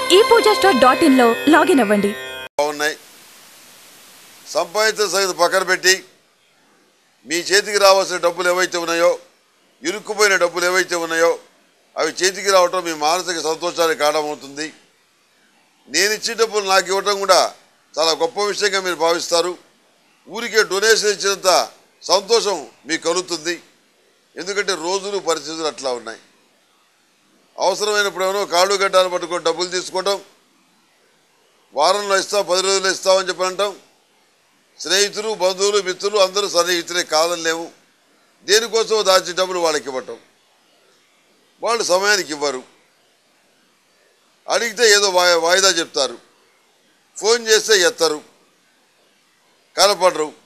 ఈ Pooja store dot in లో login అవ్వండి బాగున్నాయి సంపాదించిన సంగతి పక్కన పెట్టి మీ చేతికి రావాల్సిన డబ్బులు ఏవైతే ఉన్నాయో ఇరుక్కుపోయిన డబ్బులు ఏవైతే ఉన్నాయో అవి చేతికి రావటం మీ మానసిక సంతోషానికి కారణమవుతుంది నేను ఇచ్చిన డబ్బులు నాకు ఇవ్వటం కూడా చాలా గొప్ప విషయంగా మీరు భావిస్తారు ఊరికే డొనేషన్ ఇచ్చినంత సంతోషం మీకు కలుగుతుంది ఎందుకంటే రోజులు పరిస్థితులు అట్లా ఉన్నాయి అవసరమైనప్పుడేమో కాళ్ళు గడ్డాలు పట్టుకొని డబ్బులు తీసుకోవటం వారంలో ఇస్తాం పది రోజులు ఇస్తామని చెప్పి అంటాం స్నేహితులు బంధువులు మిత్రులు అందరూ సన్నిహితులే కాదని లేవు దేనికోసం దాచిన డబ్బులు వాళ్ళకి ఇవ్వటం వాళ్ళు సమయానికి ఇవ్వరు అడిగితే ఏదో వాయి వాయిదా చెప్తారు ఫోన్ చేస్తే ఎత్తరు కనపడరు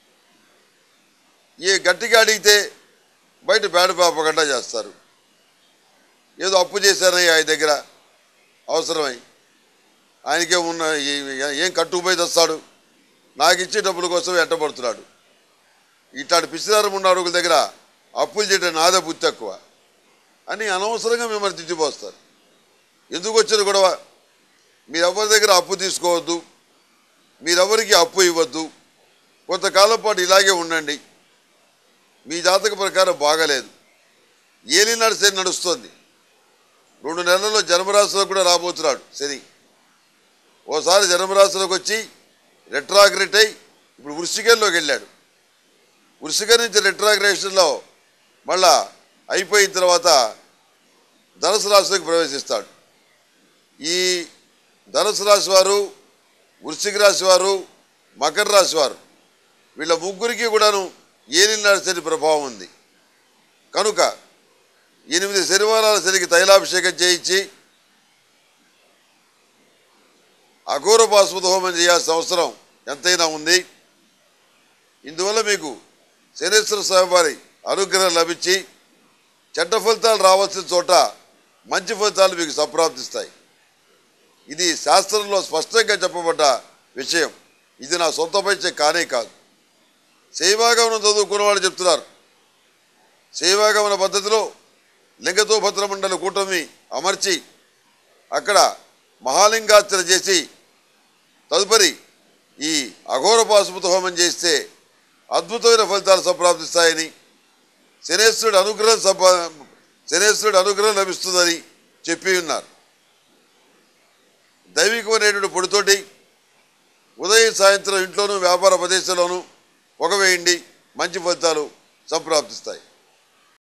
ఏ గట్టిగా అడిగితే బయట పేడ పాపకుండా చేస్తారు ఏదో అప్పు చేశారని ఆయన దగ్గర అవసరమై ఆయనకే ఉన్న ఈ- ఏం కట్టుకుపోయి తెస్తాడు నాకు ఇచ్చే డబ్బుల కోసం ఎట్టబడుతున్నాడు ఇట్లాంటి పిసినారు ఉన్న అడుగుల దగ్గర అప్పులు చేయడం నాదే బుద్ధి తక్కువ అని అనవసరంగా మిమ్మల్ని తిట్టిపోస్తారు ఎందుకు వచ్చిన గొడవ మీరెవరి దగ్గర అప్పు తీసుకోవద్దు మీరెవరికి అప్పు ఇవ్వద్దు కొంతకాలం పాటు ఇలాగే ఉండండి మీ జాతక ప్రకారం బాగలేదు ఏలినాడు శని నడుస్తుంది రెండు నెలల్లో జన్మరాశిలో కూడా రాబోతున్నాడు శని ఓసారి జన్మరాశిలోకి వచ్చి రెట్రాగ్రేట్ అయి ఇప్పుడు వృశ్చికంలోకి వెళ్ళాడు వృశ్చిక నుంచి రెట్రాగ్రేషన్లో మళ్ళా అయిపోయిన తర్వాత ధనుసు రాశిలోకి ప్రవేశిస్తాడు ఈ ధనుసు రాశి వారు వృశ్చిక రాశి వారు మకర రాశి వారు వీళ్ళ ముగ్గురికి కూడాను ఏలినాడు శని ప్రభావం ఉంది కనుక ఎనిమిది శనివారాల శనికి తైలాభిషేకం చేయించి అఘోర బాస్మత హోమం చేయాల్సిన అవసరం ఎంతైనా ఉంది ఇందువల్ల మీకు శనేశ్వర స్వామి వారి అనుగ్రహం లభించి చెడ్డ ఫలితాలు రావాల్సిన చోట మంచి ఫలితాలు మీకు సంప్రాప్తిస్తాయి ఇది శాస్త్రంలో స్పష్టంగా చెప్పబడ్డ విషయం ఇది నా సొంత పరిచయ కానే కాదు శైవాగమనం చదువుకున్న వాళ్ళు చెప్తున్నారు శైవాగమన పద్ధతిలో లింగతో భద్రమండలి కూటమి అమర్చి అక్కడ మహాలింగార్చన చేసి తదుపరి ఈ అఘోర పాశుపత హోమం చేస్తే అద్భుతమైన ఫలితాలు సంప్రాప్తిస్తాయని శనేశ్వరుడు అనుగ్రహం సంపా శనేశ్వరుడు అనుగ్రహం లభిస్తుందని చెప్పి ఉన్నారు దైవికమైనటువంటి పొడితోటి ఉదయం సాయంత్రం ఇంట్లోనూ వ్యాపార ప్రదేశంలోనూ పొగ వేయండి మంచి ఫలితాలు సంప్రాప్తిస్తాయి